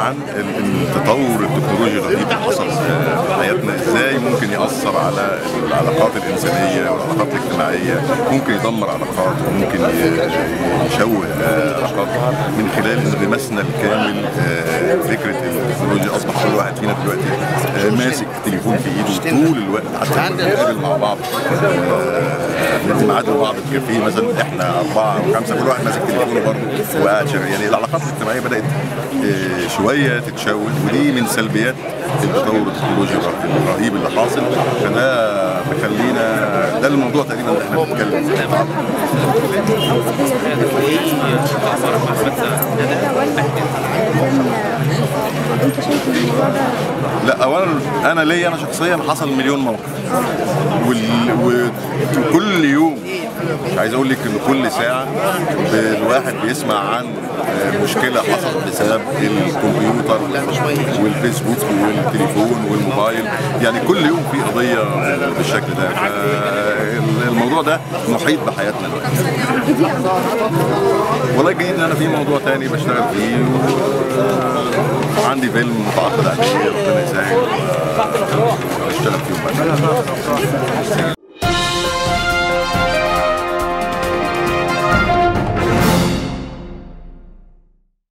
عن التطور التكنولوجي الرهيب اللي حصل في حياتنا ازاي ممكن ياثر على العلاقات الانسانيه والعلاقات الاجتماعيه ممكن يدمر علاقات وممكن يشوه علاقات من خلال انغماسنا الكامل فكره التكنولوجيا اصبح كل واحد فينا دلوقتي ماسك تليفون في ايده طول الوقت حتى بنتقابل مع بعض ندي ميعاد لبعض في كافيه مثلا احنا اربعه او خمسه كل واحد ماسك تليفونه برضه وقاعد شغال يعني العلاقات الاجتماعيه بدات شويه تتشوه ودي من سلبيات التطور التكنولوجي الرهيب اللي حاصل فده مخلينا ده الموضوع تقريبا اللي احنا بنتكلم فيه انت شايف الموضوع ده لا اولا انا ليا انا شخصيا حصل مليون موقف وال... وكل يوم مش عايز اقول لك ان كل ساعه الواحد بيسمع عن مشكله حصلت بسبب الكمبيوتر والفيسبوك والتليفون والموبايل يعني كل يوم في قضيه بالشكل ده الموضوع ده محيط بحياتنا دلوقتي والله الجديد ان انا في موضوع تاني بشتغل فيه وعندي فيلم متعاقد عليه ربنا يسهل واشتغل فيه